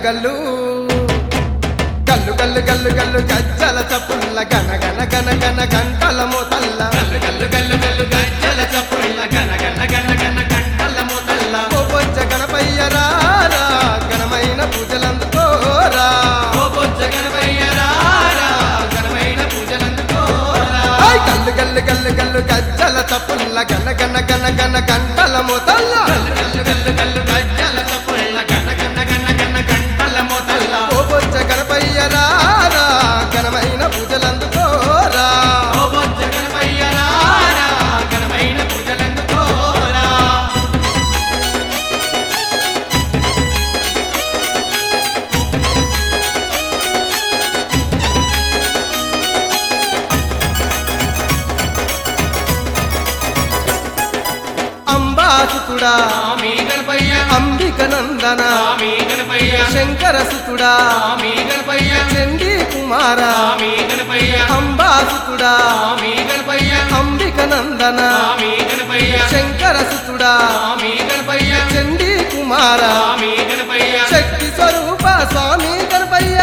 గల్లు గల్లు గల్లు గల్లు గల్లు గజ్జల చప్పుల్ల గన గన గన గన గంటల మోతల్ల గల్లు గల్లు గల్లు గల్లు గజ్జల చప్పుళ్ళ గన గన గన గన గంటల మోతల్ల ఓ బొజ్జ గణపయ్య రారా ఘనమైన పూజలందుకోరా ఓ బొజ్జ గణపయ్య రారా ఘనమైన పూజలందుకోరా ఐ గల్లు గల్లు గల్లు గల్లు గజ్జల చప్పుల్ల గన గన గన గన గంటల మోతల్ల గల్లు గల్లు గల్లు గల్లు గజ్జల చప్పుళ్ళ గన గన గన గన గంటల మోతల్ల ఓ బొజ్జ గణపయ్య రారా ఘనమైన పూజలందుకోరా ఓ బొజ్జ గణపయ్య రారా ఘనమైన పూజలందుకోరా అంబాసుతుడా స్వామి గణపయ్య అంబిక నందన స్వామి గణపయ్య శంకర సుతుడా స్వామి గణపయ్య చండీ కుమార స్వామి గణపయ్య అంబాసుతుడా స్వామి గణపయ్య అంబిక నందన స్వామి గణపయ్య శంకర సుతుడా స్వామి గణపయ్య చండీ కుమార స్వామి గణపయ్య శక్తి స్వరూప స్వామి గణపయ్య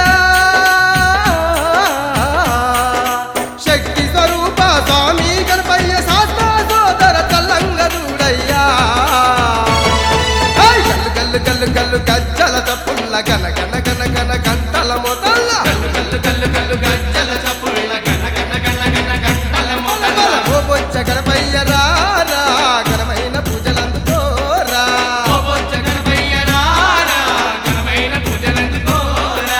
శక్తి స్వరూప స్వామి గణపయ్య శాస్త్ర సోదర తల్లంగరుడయ్యా హై! గల్లు గల్లు గల్లు గల్లు గజ్జల తప్పుల్ల గన గన గన గన గంటల మొదల్ల గల్లు గల్లు గల్లు గల్లు గజ్జల చప్పుళ్ళ గన గన గన గన గంటల మొదల ఓ బొచ్చ గణపయ్య రారా ఘనమైన పూజలందుకోరా ఓ బొజ్జ గణపయ్య రారా ఘనమైన పూజలందుకోరా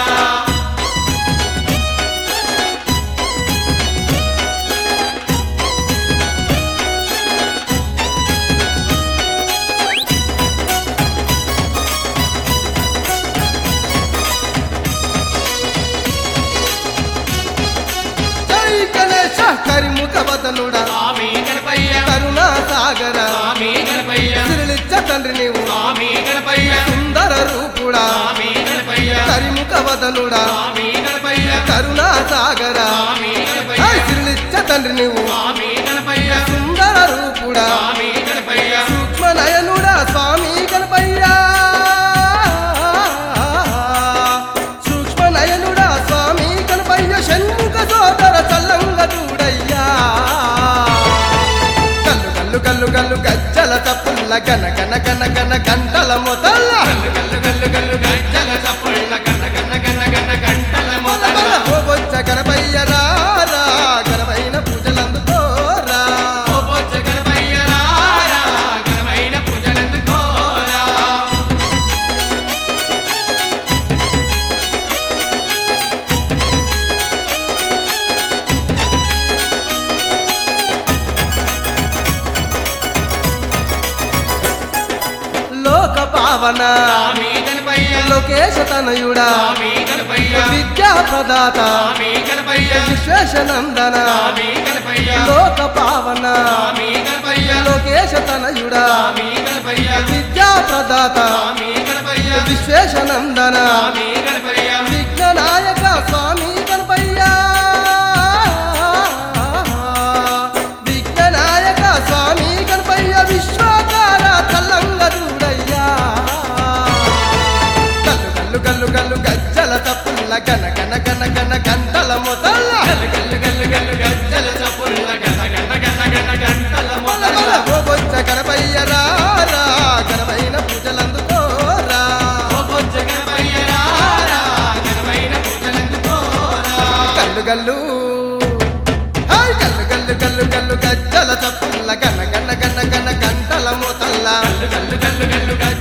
జై గణేశ కరిముఖ వదనుడా స్వామి గణపయ్య కరుణా సాగర స్వామి గణపయ్య సిరిలిచ్చ తండ్రి నీవు స్వామి గణపయ్య సుందర రూపుడా స్వామి గణపయ్య కరిముఖ వదనుడా స్వామి గణపయ్య కరుణా సాగర స్వామి గణపయ్య హై! సిరిలిచ్చ తండ్రి నీవు స్వామి గణపయ్య సుందర రూపుడా స్వామి గణపయ్య సూక్ష్మ నయనుడా స్వామి గణపయ్య సూక్ష్మ నయనుడా స్వామి గణపయ్య షణ్ముఖ సోదర చల్లంగ చూడయ్యా గల్లు గల్లు గల్లు గల్లు గజ్జల తప్పుల్ల గన గన గన గన గంటల మొదల్ల గల్లు గల్లు గల్లు గల్లు గజ్జల చప్పుళ్ళ గన గన గన గన గంటల మొదల ఓ బొచ్చ గణపయ్య రారా ఘనమైన పూజలందుకోరా ఓ బొజ్జ గణపయ్య రారా ఘనమైన పూజలందుకోరా లోక పావన స్వామి గణపయ్య లోకేశ తనయుడా స్వామి గణపయ్య విద్యా ప్రదాత స్వామి గణపయ్య విశ్వేశనందన స్వామి గణపయ్య లోక పావన స్వామి గణపయ్య లోకేశ తనయుడా స్వామి గణపయ్య విద్యా ప్రదాత స్వామి గణపయ్య విశ్వేశనందన స్వామి గణపయ్య విఘ్ననాయక స్వామి గణపయ్య విఘ్ననాయక స్వామి గణపయ్య విశ్వాకార తల్లంగరుడయ్యా గల్లు గల్లు గల్లు గల్లు గజ్జల తప్పుల్ల గన గన గన గన గంటల మొదల్ల గల్లు గల్లు గల్లు గల్లు గజ్జల చప్పుళ్ళ గన గన గన గన గంటల మొల మొదల మొల ఓ బొచ్చ గణపయ్య రారా ఘనమైన పూజలందుకోరా ఓ బొజ్జ గణపయ్య రారా ఘనమైన పూజలందుకోరా గల్లు గల్లు హాయ్ గల్లు గల్లు గల్లు గల్లు గజ్జల తప్పుల్ల గన గన గన గన గంటల మొదల్ల గల్లు గల్లు గల్లు గల్లు